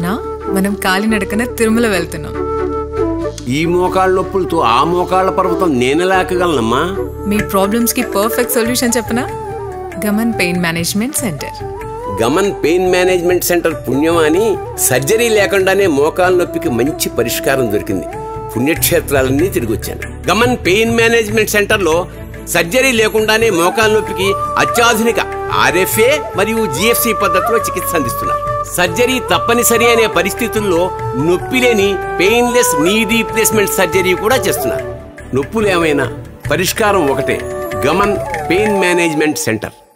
నాన్న మనం కాలినడకన తిరుమల వెళ్తున్నాం ఈ మోకాళ్ళ నొప్పులతో ఆ మోకాళ్ళ పర్వతం నేనెలాకగలనమ్మా మీ ప్రాబ్లమ్స్ కి పర్ఫెక్ట్ సొల్యూషన్ చెప్పనా Gaman pain management centre Gaman pain management centre పుణ్యం అని సర్జరీ లేకుండానే మోకాళ్ళ నొప్పికి మంచి పరిష్కారం దొరికింది పుణ్యక్షేత్రాలన్నీ తిరిగి వచ్చాను గమన్ పెయిన్ మేనేజ్మెంట్ సెంటర్లో సర్జరీ లేకుండానే మోకాళ్ళ నొప్పికి అత్యాధునిక ఆర్ఎఫ్ఏ మరియు జిఎఫ్సి పద్ధతిలో చికిత్స అందిస్తున్నారు సర్జరీ తప్పనిసరి అనే పరిస్థితుల్లో నొప్పి లేని పెయిన్లెస్ నీ రీప్లేస్మెంట్ సర్జరీ కూడా చేస్తున్నారు నొప్పులు ఏమైనా పరిష్కారం ఒకటే గమన్ పెయిన్ మేనేజ్మెంట్ సెంటర్